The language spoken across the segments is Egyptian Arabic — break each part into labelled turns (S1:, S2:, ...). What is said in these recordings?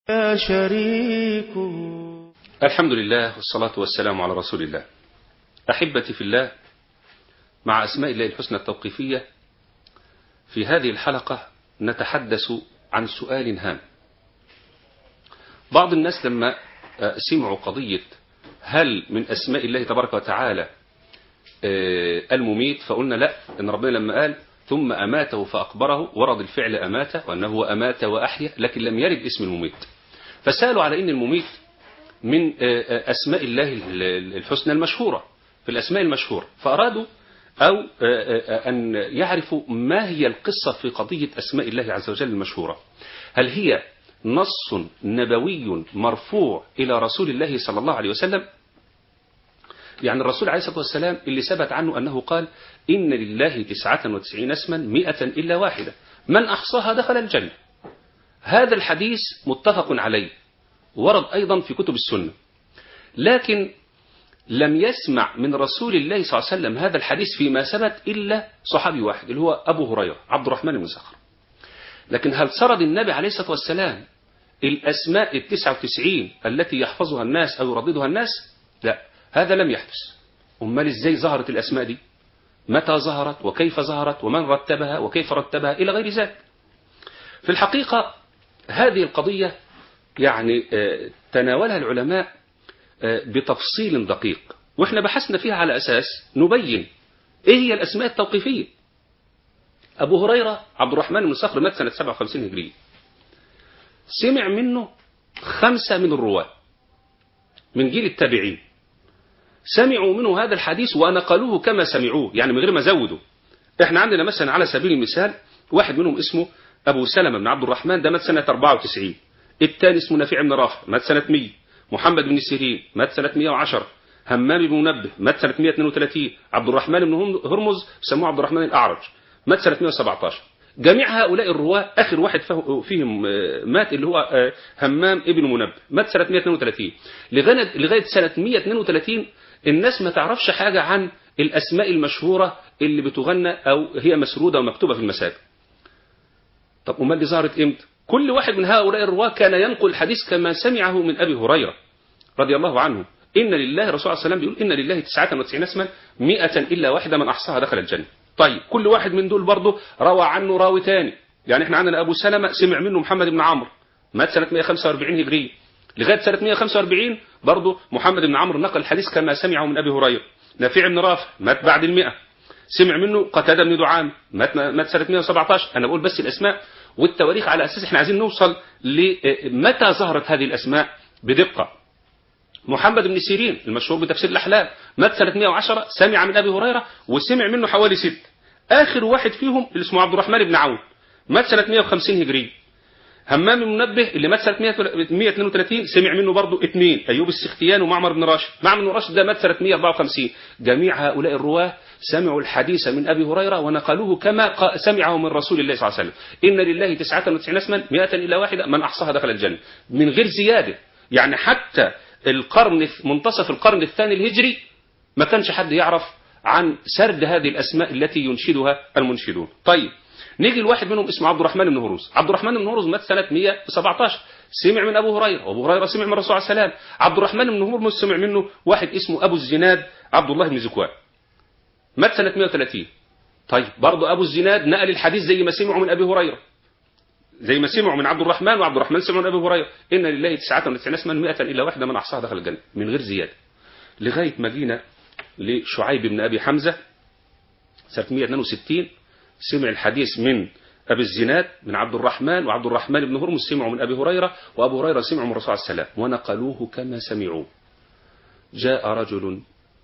S1: يا شريك
S2: الحمد لله والصلاة والسلام على رسول الله أحبتي في الله مع أسماء الله الحسنى التوقيفية في هذه الحلقة نتحدث عن سؤال هام بعض الناس لما سمعوا قضية هل من أسماء الله تبارك وتعالى المميت فقلنا لا إن ربنا لما قال ثم أماته فأقبره ورد الفعل أمات وأنه هو أمات وأحيا لكن لم يرد اسم المميت فسألوا على إن المميت من أسماء الله الحسنى المشهورة في الأسماء المشهورة فأرادوا أو أن يعرفوا ما هي القصة في قضية أسماء الله عز وجل المشهورة هل هي نص نبوي مرفوع إلى رسول الله صلى الله عليه وسلم يعني الرسول عليه الصلاة والسلام اللي ثبت عنه أنه قال إن لله تسعة وتسعين اسما مئة إلا واحدة من أحصاها دخل الجنة هذا الحديث متفق عليه ورد أيضا في كتب السنة لكن لم يسمع من رسول الله صلى الله عليه وسلم هذا الحديث فيما ثبت إلا صحابي واحد اللي هو أبو هريرة عبد الرحمن بن سخر لكن هل سرد النبي عليه الصلاة والسلام الأسماء التسعة وتسعين التي يحفظها الناس أو يرددها الناس لا هذا لم يحدث أمال إزاي ظهرت الأسماء دي متى ظهرت وكيف ظهرت ومن رتبها وكيف رتبها إلى غير ذلك في الحقيقة هذه القضية يعني تناولها العلماء بتفصيل دقيق واحنا بحثنا فيها على أساس نبين ايه هي الأسماء التوقيفية أبو هريرة عبد الرحمن بن صخر مات سنة 57 هجرية سمع منه خمسة من الرواة من جيل التابعين سمعوا منه هذا الحديث ونقلوه كما سمعوه يعني من غير ما زودوا احنا عندنا مثلا على سبيل المثال واحد منهم اسمه أبو سلمة بن عبد الرحمن ده مات سنة 94 الثاني اسمه نافع بن رافع مات سنة 100 محمد بن سيرين مات سنة 110 همام بن منبه مات سنة 132 عبد الرحمن بن هرمز سموه عبد الرحمن الأعرج مات سنة 117 جميع هؤلاء الرواة آخر واحد فيهم مات اللي هو همام ابن منبه مات سنة 132 لغاية لغاية سنة 132 الناس ما تعرفش حاجة عن الأسماء المشهورة اللي بتغنى أو هي مسرودة ومكتوبة في المساجد طب أمال دي ظهرت إمتى كل واحد من هؤلاء الرواة كان ينقل الحديث كما سمعه من أبي هريرة رضي الله عنه إن لله الرسول عليه السلام بيقول إن لله 99 اسما 100 إلا واحدة من أحصاها دخل الجنة طيب كل واحد من دول برضه روى عنه راوي تاني يعني احنا عندنا أبو سلمة سمع منه محمد بن عمرو مات سنة 145 هجرية لغاية سنة 145 برضه محمد بن عمرو نقل الحديث كما سمعه من أبي هريرة نافع بن رافع مات بعد المئة سمع منه قتادة بن دعام مات مات سنة 117 أنا بقول بس الأسماء والتواريخ على أساس احنا عايزين نوصل لمتى ظهرت هذه الأسماء بدقة محمد بن سيرين المشهور بتفسير الأحلام مات سنة 110 سمع من أبي هريرة وسمع منه حوالي ست آخر واحد فيهم اللي اسمه عبد الرحمن بن عون مات سنة 150 هجري همام المنبه اللي مات سنة 132 سمع منه برضه اثنين أيوب السختيان ومعمر بن راشد معمر بن راشد ده مات سنة 154 جميع هؤلاء الرواه سمعوا الحديث من أبي هريرة ونقلوه كما سمعه من رسول الله صلى الله عليه وسلم إن لله 99 اسما 100 إلا واحدة من أحصاها دخل الجنة من غير زيادة يعني حتى القرن منتصف القرن الثاني الهجري ما كانش حد يعرف عن سرد هذه الأسماء التي ينشدها المنشدون طيب نيجي لواحد منهم اسمه عبد الرحمن بن هروز عبد الرحمن بن هروز مات سنة 117 سمع من أبو هريرة وأبو هريرة سمع من الرسول عليه السلام عبد الرحمن بن هرمز سمع منه واحد اسمه أبو الزناد عبد الله بن زكوان مات سنة 130 طيب برضه أبو الزناد نقل الحديث زي ما سمعوا من أبي هريرة زي ما سمعوا من عبد الرحمن وعبد الرحمن سمعوا من أبي هريرة إن لله 99 اسما 100 إلا واحدة من أحصاها دخل الجنة من غير زيادة لغاية ما جينا لشعيب بن أبي حمزة سنة 162 سمع الحديث من أبي الزناد من عبد الرحمن وعبد الرحمن بن هرمز سمعوا من أبي هريرة وأبو هريرة سمعوا من الرسول عليه السلام ونقلوه كما سمعوا جاء رجل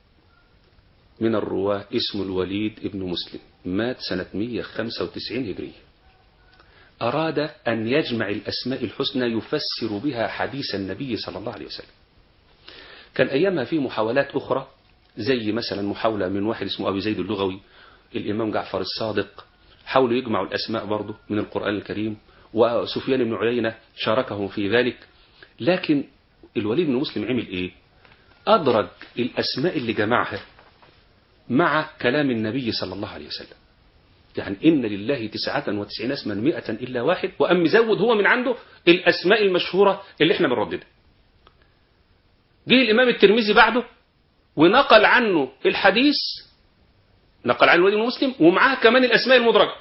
S2: من الرواة اسم الوليد ابن مسلم مات سنة 195 هجرية أراد أن يجمع الأسماء الحسنى يفسر بها حديث النبي صلى الله عليه وسلم كان أيامها في محاولات أخرى زي مثلا محاولة من واحد اسمه أبي زيد اللغوي الإمام جعفر الصادق حاولوا يجمعوا الأسماء برضه من القرآن الكريم وسفيان بن عيينة شاركهم في ذلك لكن الوليد بن مسلم عمل إيه أدرج الأسماء اللي جمعها مع كلام النبي صلى الله عليه وسلم يعني إن لله تسعة وتسعين اسما مئة إلا واحد وأم مزود هو من عنده الأسماء المشهورة اللي احنا بنرددها جه الإمام الترمذي بعده ونقل عنه الحديث نقل عنه الوليد بن مسلم ومعاه كمان الأسماء المدرجة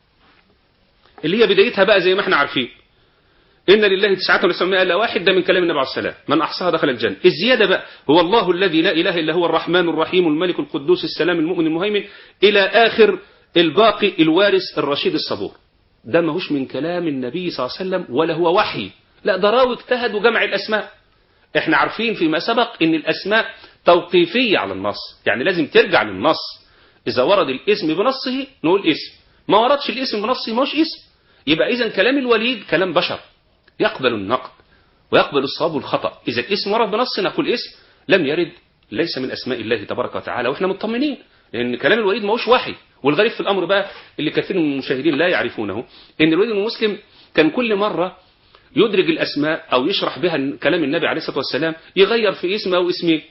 S2: اللي هي بدايتها بقى زي ما احنا عارفين إن لله تسعة وتسعمائة إلا واحد ده من كلام النبي عليه السلام من أحصاها دخل الجنة الزيادة بقى هو الله الذي لا إله إلا هو الرحمن الرحيم الملك القدوس السلام المؤمن المهيمن إلى آخر الباقي الوارث الرشيد الصبور ده ماهوش من كلام النبي صلى الله عليه وسلم ولا هو وحي لا ده راوي اجتهد وجمع الأسماء احنا عارفين فيما سبق ان الأسماء توقيفية على النص يعني لازم ترجع للنص إذا ورد الاسم بنصه نقول اسم ما وردش الاسم بنصه ما هوش اسم يبقى إذا كلام الوليد كلام بشر يقبل النقد ويقبل الصواب والخطأ إذا الاسم ورد بنص نقول اسم لم يرد ليس من أسماء الله تبارك وتعالى وإحنا مطمنين لأن كلام الوليد ما هوش وحي والغريب في الأمر بقى اللي كثير من المشاهدين لا يعرفونه إن الوليد بن مسلم كان كل مرة يدرج الأسماء أو يشرح بها كلام النبي عليه الصلاة والسلام يغير في اسم أو اسمين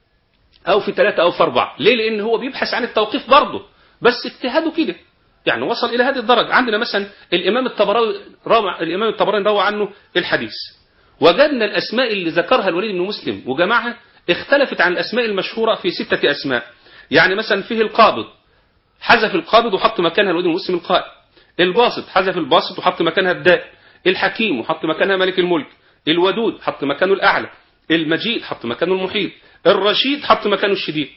S2: أو في ثلاثة أو في أربعة ليه لأن هو بيبحث عن التوقيف برضه بس اجتهاده كده يعني وصل إلى هذه الدرجة عندنا مثلا الإمام الطبراني روى الإمام الطبراني روى عنه الحديث وجدنا الأسماء اللي ذكرها الوليد بن مسلم وجمعها اختلفت عن الأسماء المشهورة في ستة أسماء يعني مثلا فيه القابض حذف القابض وحط مكانها الوليد بن مسلم القائم الباسط حذف الباسط وحط مكانها الداء الحكيم وحط مكانها ملك الملك الودود حط مكانه الأعلى المجيد حط مكانه المحيط الرشيد حط مكانه الشديد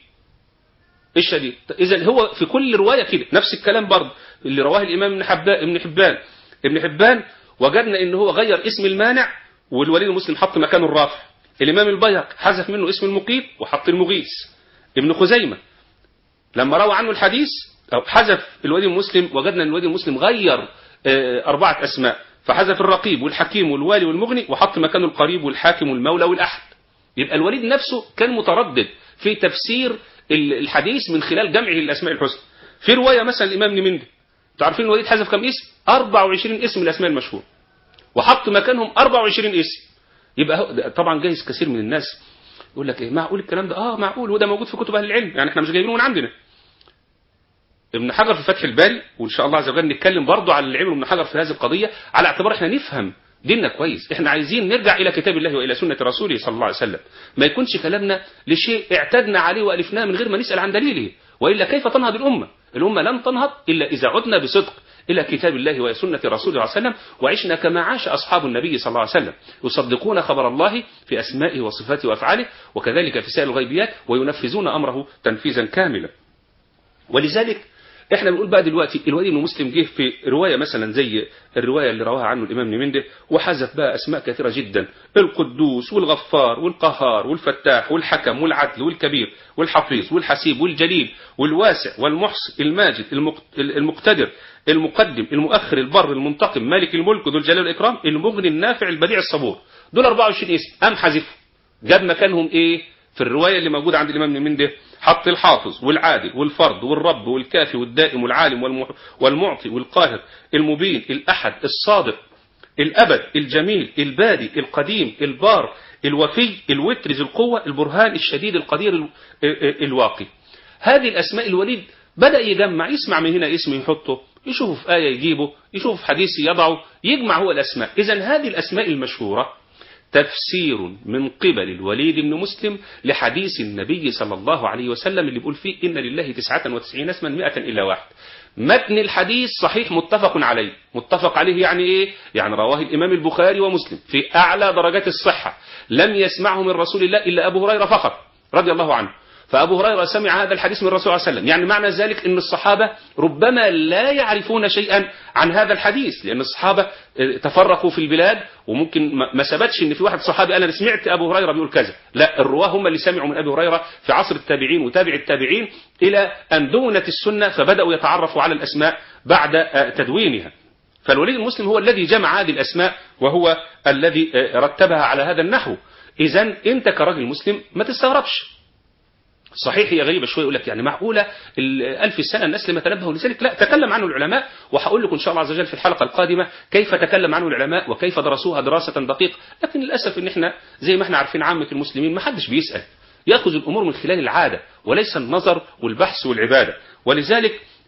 S2: الشديد اذا هو في كل روايه كده نفس الكلام برضه اللي رواه الامام ابن حبان ابن حبان ابن حبان وجدنا ان هو غير اسم المانع والوليد المسلم حط مكانه الرافع الامام البيهق حذف منه اسم المقيت وحط المغيث ابن خزيمه لما روى عنه الحديث او حذف الوليد المسلم وجدنا ان الوليد المسلم غير اربعه اسماء فحذف الرقيب والحكيم والوالي والمغني وحط مكانه القريب والحاكم والمولى والاحد يبقى الوليد نفسه كان متردد في تفسير الحديث من خلال جمعه للاسماء الحسنى في روايه مثلا الامام نمندي انتوا عارفين الوليد حذف كم اسم 24 اسم من الاسماء المشهوره وحط مكانهم 24 اسم يبقى طبعا جايز كثير من الناس يقول لك ايه معقول الكلام ده اه معقول وده موجود في كتب اهل العلم يعني احنا مش جايبينه من عندنا ابن حجر في فتح الباري وان شاء الله عز وجل نتكلم برضه على اللي عمله ابن حجر في هذه القضيه على اعتبار احنا نفهم ديننا كويس احنا عايزين نرجع الى كتاب الله والى سنه رسوله صلى الله عليه وسلم ما يكونش كلامنا لشيء اعتدنا عليه والفناه من غير ما نسال عن دليله والا كيف تنهض الامه الامه لن تنهض الا اذا عدنا بصدق إلى كتاب الله وسنة رسوله صلى الله عليه وسلم وعشنا كما عاش أصحاب النبي صلى الله عليه وسلم يصدقون خبر الله في أسمائه وصفاته وأفعاله وكذلك في سائر الغيبيات وينفذون أمره تنفيذا كاملا ولذلك احنا بنقول بقى دلوقتي الوليد بن مسلم جه في روايه مثلا زي الروايه اللي رواها عنه الامام نمنده وحذف بقى اسماء كثيره جدا القدوس والغفار والقهار والفتاح والحكم والعدل والكبير والحفيظ والحسيب والجليل والواسع والمحصي الماجد المقتدر المقدم المؤخر البر المنتقم مالك الملك ذو الجلال والاكرام المغني النافع البديع الصبور دول 24 اسم قام حذفهم جاب مكانهم ايه في الروايه اللي موجوده عند الامام نمنده حط الحافظ والعادل والفرد والرب والكافي والدائم والعالم والمعطي والقاهر المبين الأحد الصادق الأبد الجميل البادي القديم البار الوفي الوتر ذي القوة البرهان الشديد القدير الواقي هذه الأسماء الوليد بدأ يجمع يسمع من هنا اسم يحطه يشوف في آية يجيبه يشوف في حديث يضعه يجمع هو الأسماء إذا هذه الأسماء المشهورة تفسير من قبل الوليد بن مسلم لحديث النبي صلى الله عليه وسلم اللي بيقول فيه إن لله تسعة وتسعين اسما مئة إلا واحد متن الحديث صحيح متفق عليه متفق عليه يعني إيه يعني رواه الإمام البخاري ومسلم في أعلى درجات الصحة لم يسمعه من رسول الله إلا أبو هريرة فقط رضي الله عنه فأبو هريرة سمع هذا الحديث من الرسول صلى الله عليه وسلم يعني معنى ذلك أن الصحابة ربما لا يعرفون شيئا عن هذا الحديث لأن الصحابة تفرقوا في البلاد وممكن ما ثبتش أن في واحد صحابي أنا سمعت أبو هريرة بيقول كذا لا الرواه هم اللي سمعوا من أبي هريرة في عصر التابعين وتابع التابعين إلى أن دونت السنة فبدأوا يتعرفوا على الأسماء بعد تدوينها فالوليد المسلم هو الذي جمع هذه الأسماء وهو الذي رتبها على هذا النحو إذا أنت كراجل مسلم ما تستغربش صحيح هي غريبة شوية يقول لك يعني معقولة ألف سنة الناس لما تنبهوا لذلك لا تكلم عنه العلماء وهقول لكم إن شاء الله عز وجل في الحلقة القادمة كيف تكلم عنه العلماء وكيف درسوها دراسة دقيقة لكن للأسف إن إحنا زي ما إحنا عارفين عامة المسلمين ما حدش بيسأل يأخذ الأمور من خلال العادة وليس النظر والبحث والعبادة ولذلك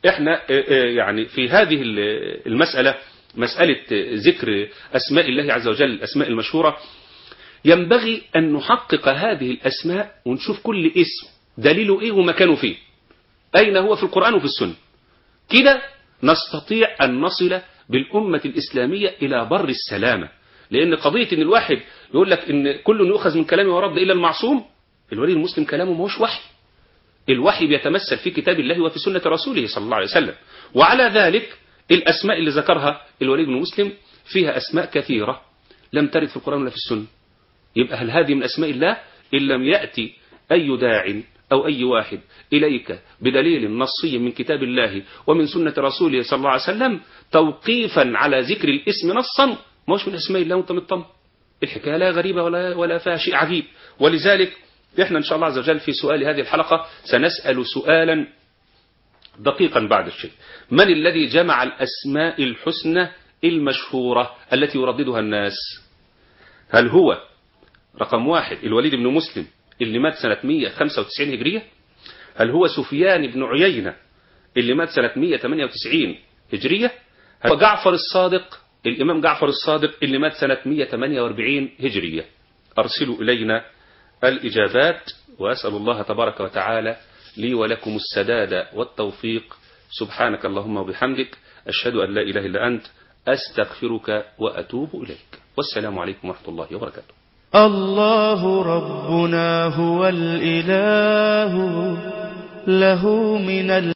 S2: احنا يعني في هذه المسألة مسألة ذكر أسماء الله عز وجل الأسماء المشهورة ينبغي أن نحقق هذه الأسماء ونشوف كل اسم دليله إيه ومكانه فيه أين هو في القرآن وفي السنة كده نستطيع أن نصل بالأمة الإسلامية إلى بر السلامة لأن قضية أن الواحد يقول لك أن كل يؤخذ من كلامه ورد إلا المعصوم الولي المسلم كلامه ما هوش وحي الوحي بيتمثل في كتاب الله وفي سنة رسوله صلى الله عليه وسلم وعلى ذلك الأسماء اللي ذكرها الوليد بن مسلم فيها أسماء كثيرة لم ترد في القرآن ولا في السنة يبقى هل هذه من أسماء الله إن لم يأتي أي داع أو أي واحد إليك بدليل نصي من كتاب الله ومن سنة رسوله صلى الله عليه وسلم توقيفا على ذكر الاسم نصا ما هوش من أسماء الله وانت مطمن الحكاية لا غريبة ولا, ولا فيها شيء عجيب ولذلك احنا ان شاء الله عز وجل في سؤال هذه الحلقة سنسأل سؤالا دقيقا بعد الشيء من الذي جمع الأسماء الحسنى المشهورة التي يرددها الناس هل هو رقم واحد الوليد بن مسلم اللي مات سنة 195 هجرية هل هو سفيان بن عيينة اللي مات سنة 198 هجرية هل هو جعفر الصادق الإمام جعفر الصادق اللي مات سنة 148 هجرية أرسلوا إلينا الإجابات وأسأل الله تبارك وتعالى لي ولكم السداد والتوفيق سبحانك اللهم وبحمدك أشهد أن لا إله إلا أنت أستغفرك وأتوب إليك والسلام عليكم ورحمة الله وبركاته
S1: الله ربنا هو الإله له من